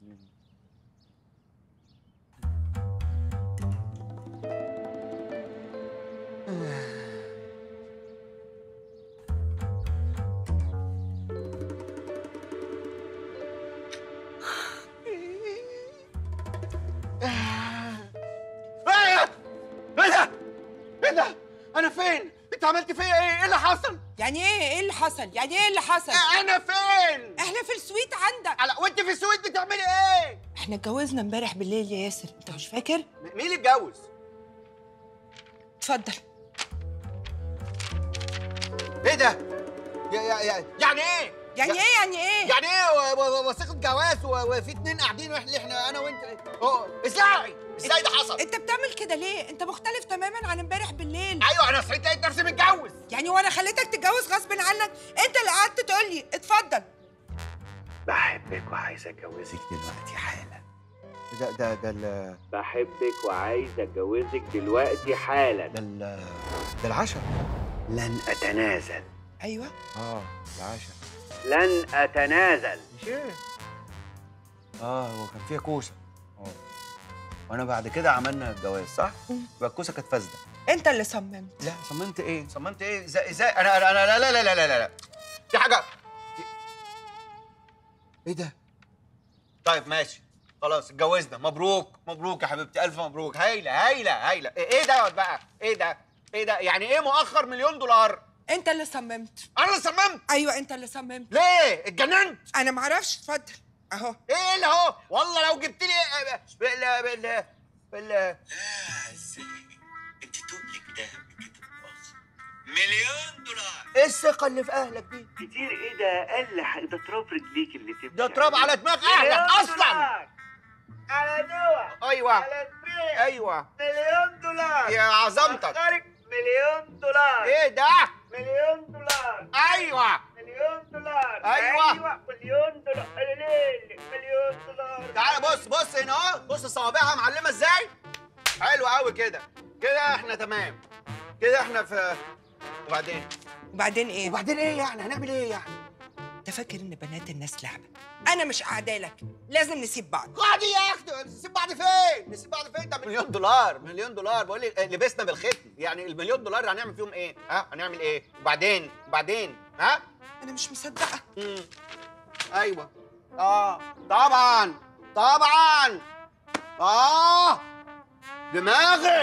ايه ايه ده؟ ايه ده؟ انا فين؟ انت عملت فيا ايه؟ ايه اللي حصل؟ يعني ايه ايه اللي حصل يعني ايه اللي حصل انا فين؟ احنا في السويت عندك على وانت في السويد بتعملي ايه؟ احنا اتجوزنا امبارح بالليل يا ياسر انت مش فاكر م- مين اللي اتجوز؟ اتفضل ايه ده؟ يا يا يا يعني ايه؟ يعني يا- ايه يعني ايه يعني ايه و- و- وثيقة جواز و- وفي اتنين قاعدين واحنا احنا انا وانت أوه، ازاي؟ ازاي ده حصل؟ انت بتعمل كده ليه انت مختلف تماما عن امبارح بالليل ايوه انا صحيت لقيت نفسي متجوز يعني وانا خليتك تتجوز غصب عنك انت اللي قعدت تقول لي اتفضل بحبك وعايز اتجوزك دلوقتي حالا ده ده ده ال بحبك وعايز اتجوزك دلوقتي حالا ده ال ده العشاء لن اتنازل ايوه اه العشاء لن اتنازل مش ايه اه هو كان فيها كوسه اه وانا بعد كده عملنا الجواز صح؟ يبقى الكوسه كانت فاسده انت اللي صممت لا صممت ايه؟ صممت ايه؟ ازاي ازاي انا انا انا لا لا لا لا لا لا دي حاجه دي... ايه ده؟ طيب ماشي خلاص اتجوزنا مبروك مبروك يا حبيبتي الف مبروك هايله هايله هايله ايه إيه ده بقى؟ ايه ده؟ ايه ده؟ يعني ايه مؤخر مليون دولار؟ انت اللي صممت انا اللي صممت ايوه انت اللي صممت ليه؟ اتجننت؟ انا معرفش اتفضل اهو ايه اللي اهو؟ والله لو جبت لي بال بال بال انت تقلك ده كده مليون دولار ايه الثقه اللي في اهلك دي؟ كتير ايه ده اقل حاجه ده تراب رجليك اللي تمشي ده تراب على دماغ مليون اهلك اصلا دولار. على نوع ايوه على البيع ايوه مليون دولار يا عظمتك أخرك مليون دولار ايه ده؟ مليون دولار ايوه مليون دولار أيوة. ايوه مليون دولار ليل مليون دولار تعالى بص بص هنا اهو بص صوابعها معلمه ازاي حلو قوي كده كده احنا تمام كده احنا في وبعدين وبعدين ايه وبعدين ايه يعني هنعمل ايه يعني انت فاكر ان بنات الناس لعبه انا مش قاعدالك لازم نسيب بعض قاعد يا اختي نسيب بعض فين نسيب بعض فين ده مليون دولار مليون دولار بقول لك لبسنا بالختم يعني المليون دولار هنعمل فيهم ايه ها هنعمل ايه وبعدين وبعدين ها انا مش مصدقه مم. ايوه اه طبعا طبعا اه دماغي